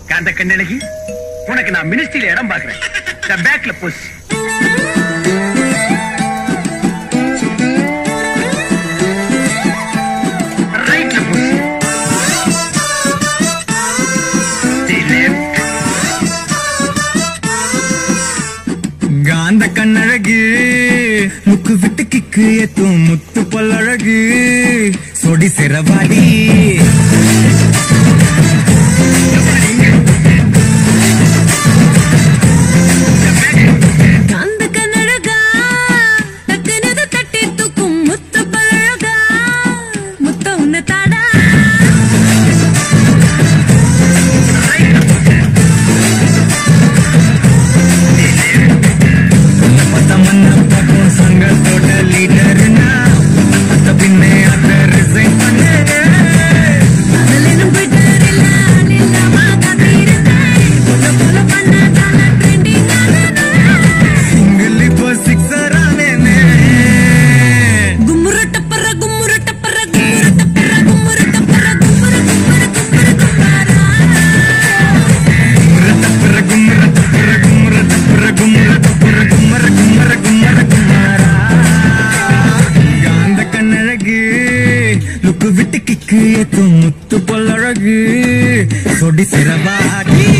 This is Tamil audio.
காந்த கண்ணழகி உனக்கு நான் மினிஸ்ட்ரியில இடம் பாக்குறேன் பேக்ல புஷ் ரைட்ல புஷ் காந்த கண்ணழகு முக்கு விட்டு கிக்கு ஏத்தும் முத்து பல்லழகு சொடி சிறவாடி காந்த கண்ணழகா டக்குனது தட்டி தூக்கும் முத்து பழகா முத்த உன்ன தாடா தமன்னா பார்க்கும் சங்கத்தோட லீடர்னா அத்த பின்னே அத்த ரிசைன் பண்ணு அதுலனும் போயிட்டார் இல்ல இல்லாம காத்திருந்தேன் போல போல பண்ணாதான ட்ரெண்டிங் சிங்கிள் இப்போ சிக்ஸர் ஆனேனே கும்முரு டப்பர கும்முரு டப்பர கும்முரு டப்பர கும்முரு டப்பர கும்முரு கும்முரு கும்முரு கும்மாரா கும்முற தப்புற கும்முற தப்புற கும்முற தப்புற கும்முற தப்புற கும்மர கும்மர கும்மர கும்மாரா காந்த கண்ணழகு லுக்கு விட்டு கிக்கு ஏத்தும் முத்து பொல்லழகு சொடி சிறவாடி